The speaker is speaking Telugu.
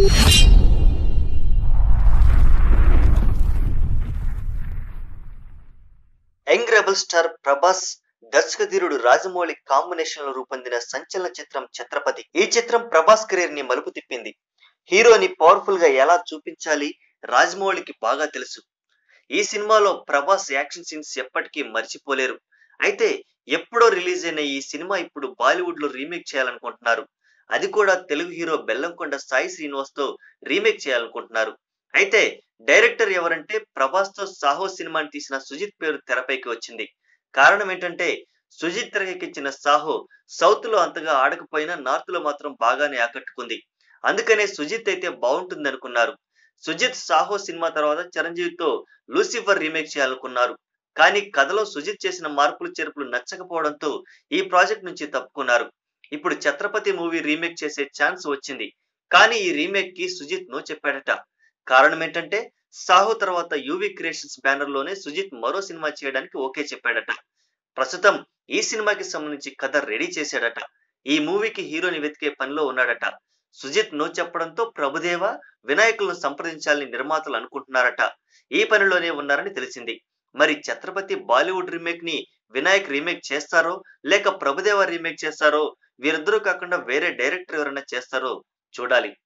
యంగ్ రెబల్ స్టార్ ప్రభాస్ దర్శకధీరుడు రాజమౌళి కాంబినేషన్ లో రూపొందిన సంచలన చిత్రం ఛత్రపతి ఈ చిత్రం ప్రభాస్ కెరీర్ ని మలుపు తిప్పింది హీరోని పవర్ఫుల్ గా ఎలా చూపించాలి రాజమౌళికి బాగా తెలుసు ఈ సినిమాలో ప్రభాస్ యాక్షన్ సీన్స్ ఎప్పటికీ మర్చిపోలేరు అయితే ఎప్పుడో రిలీజ్ అయిన ఈ సినిమా ఇప్పుడు బాలీవుడ్ లో రీమేక్ చేయాలనుకుంటున్నారు అది కూడా తెలుగు హీరో బెల్లంకొండ సాయి శ్రీనివాస్ తో రీమేక్ చేయాలనుకుంటున్నారు అయితే డైరెక్టర్ ఎవరంటే ప్రభాస్ తో సాహో సినిమాని తీసిన సుజిత్ పేరు తెరపైకి వచ్చింది కారణం ఏంటంటే సుజిత్ తెరకెక్కించిన సాహో సౌత్ లో అంతగా ఆడకపోయినా నార్త్ లో మాత్రం బాగానే ఆకట్టుకుంది అందుకనే సుజిత్ అయితే బాగుంటుంది అనుకున్నారు సుజిత్ సాహో సినిమా తర్వాత చిరంజీవితో లూసిఫర్ రీమేక్ చేయాలనుకున్నారు కానీ కథలో సుజిత్ చేసిన మార్పులు చేర్పులు నచ్చకపోవడంతో ఈ ప్రాజెక్ట్ నుంచి తప్పుకున్నారు ఇప్పుడు ఛత్రపతి మూవీ రీమేక్ చేసే ఛాన్స్ వచ్చింది కానీ ఈ రీమేక్ కి సుజిత్ నో చెప్పాడట కారణం ఏంటంటే సాహో తర్వాత యూవి క్రియేషన్స్ బ్యానర్ లోనే సుజిత్ మరో సినిమా చేయడానికి ఓకే చెప్పాడట ప్రస్తుతం ఈ సినిమాకి సంబంధించి కథ రెడీ చేశాడట ఈ మూవీకి హీరోని వెతికే పనిలో ఉన్నాడట సుజిత్ నో చెప్పడంతో ప్రభుదేవ వినాయకులను సంప్రదించాలని నిర్మాతలు అనుకుంటున్నారట ఈ పనిలోనే ఉన్నారని తెలిసింది మరి ఛత్రపతి బాలీవుడ్ రీమేక్ ని వినాయక్ రీమేక్ చేస్తారో లేక ప్రభుదేవ రీమేక్ చేస్తారో వీరిద్దరూ కాకుండా వేరే డైరెక్టర్ ఎవరైనా చేస్తారో చూడాలి